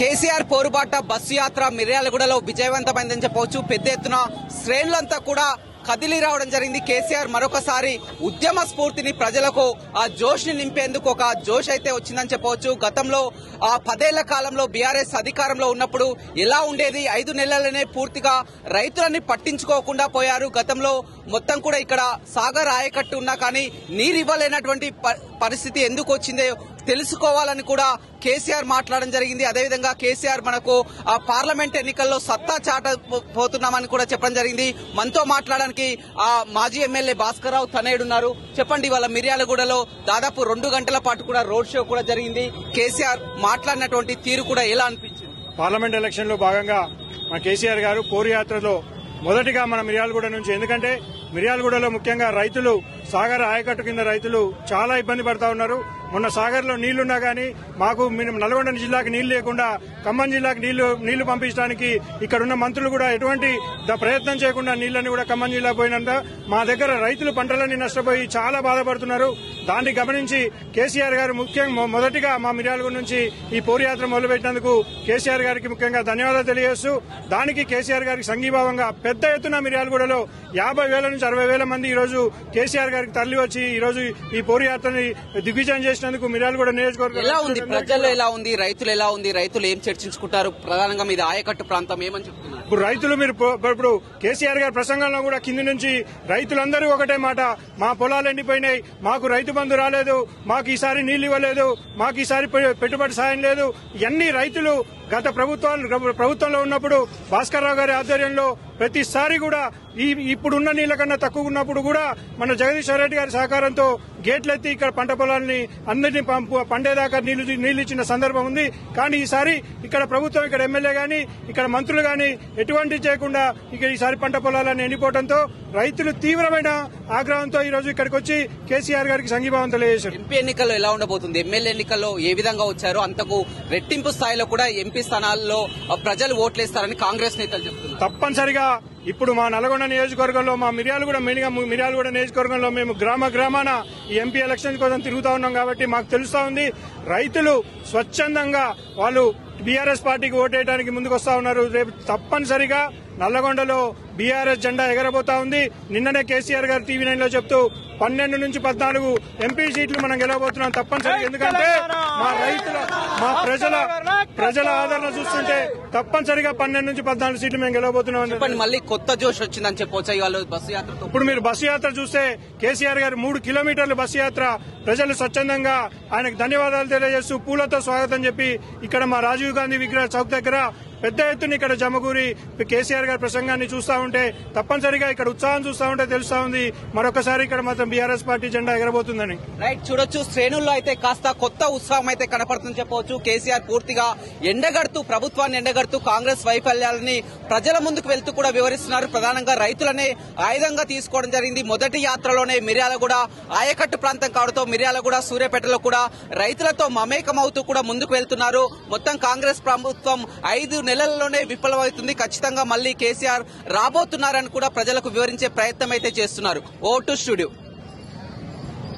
KCR పోరుబాట bus యాత్ర మిర్యాలగూడలో విజయవంతమైందని చెప్పవచ్చు పెద్ద ఎత్తున శ్రేణులంతా కూడా కదిలి రావడం జరిగింది కేసీఆర్ మరొకసారి ఉద్యమ స్ఫూర్తిని ప్రజలకు ఆ జోష్ ని నింపేందుకు ఒక జోష్ అయితే వచ్చిందని చెప్పవచ్చు గతంలో ఆ పదేళ్ల కాలంలో బీఆర్ఎస్ అధికారంలో ఉన్నప్పుడు ఎలా ఉండేది ఐదు నెలలనే పూర్తిగా రైతులని పట్టించుకోకుండా పోయారు గతంలో మొత్తం కూడా ఇక్కడ సాగర్ ఆయకట్టు ఉన్నా కానీ నీరు ఇవ్వలేనటువంటి ప- పరిస్థితి ఎందుకు వచ్చిందో తెలుసుకోవాలని కూడా కేసీఆర్ మాట్లాడడం జరిగింది అదేవిధంగా కేసీఆర్ మనకు ఆ పార్లమెంట్ ఎన్నికల్లో సత్తా చాట పోతున్నామని కూడా చెప్పడం జరిగింది మనతో మాట్లాడడానికి ఆ మాజీ ఎమ్మెల్యే భాస్కర్ రావు తనయుడు ఉన్నారు చెప్పండి వాళ్ళ మిర్యాలగూడలో దాదాపు రెండు గంటల పాటు కూడా రోడ్ షో కూడా జరిగింది కేసీఆర్ మాట్లాడినటువంటి తీరు కూడా ఎలా అనిపించింది పార్లమెంట్ ఎలక్షన్ లో భాగంగా మన కేసీఆర్ గారు పోరు యాత్రలో మొదటిగా మన మిర్యాలగూడ నుంచి ఎందుకంటే మిర్యాలగూడలో ముఖ్యంగా రైతులు సాగర్ ఆయకట్టు కింద రైతులు చాలా ఇబ్బంది పడతా ఉన్నారు మొన్న సాగర్ లో నీళ్లున్నా గానీ మాకు మేము నల్గొండ జిల్లాకి నీళ్లు లేకుండా ఖమ్మం జిల్లాకి నీళ్లు నీళ్లు పంపించడానికి ఇక్కడ ఉన్న మంత్రులు కూడా ఎటువంటి ద- ప్రయత్నం చేయకుండా నీళ్లని కూడా ఖమ్మం జిల్లా పోయినంత మా దగ్గర రైతులు పంటలన్నీ నష్టపోయి చాలా బాధపడుతున్నారు దాన్ని గమనించి కేసీఆర్ గారు ముఖ్యంగా మొదటిగా మా మిర్యాలగూడ నుంచి ఈ పోరు యాత్ర మొదలుపెట్టినందుకు కేసీఆర్ గారికి ముఖ్యంగా ధన్యవాదాలు తెలియజేస్తూ దానికి కేసీఆర్ గారికి సంఘీభావంగా పెద్ద ఎత్తున మిర్యాలగూడలో యాభై వేల నుంచి అరవై వేల మంది ఈ రోజు కేసీఆర్ గారికి తరలి వచ్చి ఈ రోజు ఈ పోరు యాత్రని దిగ్విజయం చేసినందుకు మిర్యాలగూడ నియోజకవర్గం ఎలా ఉంది ప్రజల్లో ఎలా ఉంది రైతులు ఎలా ఉంది రైతులు ఏం చర్చించుకుంటారు ప్రధానంగా మీది ఆయకట్టు ప్రాంతం ఏమని చెప్తున్నారు ఇప్పుడు రైతులు మీరు పో- ఇప్పుడు కేసీఆర్ గారి ప్రసంగంలో కూడా కింది నుంచి రైతులందరూ ఒకటే మాట మా పొలాలు ఎండిపోయినాయి మాకు రైతు బంధు రాలేదు మాకు ఈసారి నీళ్లు ఇవ్వలేదు మాకు ఈసారి పె- పెట్టుబడి సాయం లేదు ఇవన్నీ రైతులు గత ప్రభుత్వాలు ప్రభుత్వంలో ఉన్నప్పుడు భాస్కర్ రావు గారి ఆధ్వర్యంలో ప్రతిసారి కూడా ఈ ఇప్పుడున్న నీళ్ల కన్నా తక్కువ ఉన్నప్పుడు కూడా మన జగదీశ్వర రెడ్డి గారి సహకారంతో గేట్లెత్తి ఇక్కడ పంట పొలాల్ని అందరినీ పంపు- పండేదాకా నీళ్లు నీళ్లు ఇచ్చిన సందర్భం ఉంది కానీ ఈసారి ఇక్కడ ప్రభుత్వం ఇక్కడ ఎమ్మెల్యే గాని ఇక్కడ మంత్రులు గాని ఎటువంటి చేయకుండా ఇక్కడ ఈసారి పంట పొలాలన్నీ ఎండిపోవడంతో రైతులు తీవ్రమైన ఆగ్రహంతో ఈ రోజు ఇక్కడికి వచ్చి కేసీఆర్ గారికి సంఘీభావం తెలియజేశారు ఎంపీ ఎన్నికల్లో ఎలా ఉండబోతుంది ఎమ్మెల్యే ఎన్నికల్లో ఏ విధంగా వచ్చారు అంతకు రెట్టింపు స్థాయిలో కూడా ఎంపీ స్థానాల్లో ఆ, ప్రజలు ఓట్లేస్తారని కాంగ్రెస్ నేతలు చెప్తున్నారు తప్పనిసరిగా ఇప్పుడు మా నల్గొండ నియోజకవర్గంలో మా మిర్యాలగూడ మెయిన్గా మిర్యాలగూడ నియోజకవర్గంలో మేము గ్రామ గ్రామాన ఈ ఎంపీ ఎలక్షన్ కోసం తిరుగుతా ఉన్నాం కాబట్టి మాకు తెలుస్తా ఉంది రైతులు స్వచ్ఛందంగా వాళ్ళు బీఆర్ఎస్ పార్టీకి ఓటేయడానికి ముందుకు వస్తా ఉన్నారు రేపు తప్పనిసరిగా నల్లగొండలో బీఆర్ఎస్ జెండా ఎగరబోతా ఉంది నిన్ననే కేసీఆర్ గారు టీవీ నైన్ లో చెప్తూ పన్నెండు నుంచి పద్నాలుగు ఎంపీ సీట్లు మనం గెలవబోతున్నాం తప్పనిసరిగా ఎందుకంటే మా రైతుల మా ప్రజల ప్రజల ఆదరణ చూస్తుంటే తప్పనిసరిగా పన్నెండు నుంచి పద్నాలుగు సీట్లు మేము గెలవబోతున్నాం చెప్పండి మళ్ళీ కొత్త జోష్ వచ్చిందని చెప్పొచ్చా ఇవాళ బస్సు యాత్రతో ఇప్పుడు మీరు బస్సు యాత్ర చూస్తే కేసీఆర్ గారు మూడు కిలోమీటర్ల బస్సు యాత్ర ప్రజలు స్వచ్ఛందంగా ఆయనకు ధన్యవాదాలు తెలియజేస్తూ పూలతో స్వాగతం చెప్పి ఇక్కడ మా రాజీవ్ గాంధీ విగ్రహ చౌక్ దగ్గర పెద్ద ఎత్తున ఇక్కడ జమగూరి కేసీఆర్ గారి ప్రసంగాన్ని చూస్తా ఉంటే తప్పనిసరిగా ఇక్కడ ఉత్సాహం చూస్తా ఉంటే తెలుస్తా ఉంది మరొకసారి ఇక్కడ మాత్రం బీఆర్ఎస్ పార్టీ జెండా ఎగరబోతుందని రైట్ చూడొచ్చు శ్రేణుల్లో అయితే కాస్త కొత్త ఉత్సాహం అయితే కనపడుతుంది చెప్పవచ్చు కేసీఆర్ పూర్తిగా ఎండగడుతూ ప్రభుత్వాన్ని ఎండగడుతూ కాంగ్రెస్ వైఫల్యాలని ప్రజల ముందుకు వెళ్తూ కూడా వివరిస్తున్నారు ప్రధానంగా రైతులనే ఆయుధంగా తీసుకోవడం జరిగింది మొదటి యాత్రలోనే మిర్యాలగూడ ఆయకట్టు ప్రాంతం కావడంతో మిర్యాలగూడ సూర్యాపేటలో కూడా రైతులతో మమేకమవుతూ కూడా ముందుకు వెళ్తున్నారు మొత్తం కాంగ్రెస్ ప్రభుత్వం ఐదు నెలల్లోనే విఫలమవుతుంది ఖచ్చితంగా మళ్ళీ కేసీఆర్ రాబోతున్నారని కూడా ప్రజలకు వివరించే ప్రయత్నం అయితే చేస్తున్నారు ఓ టు స్టూడియో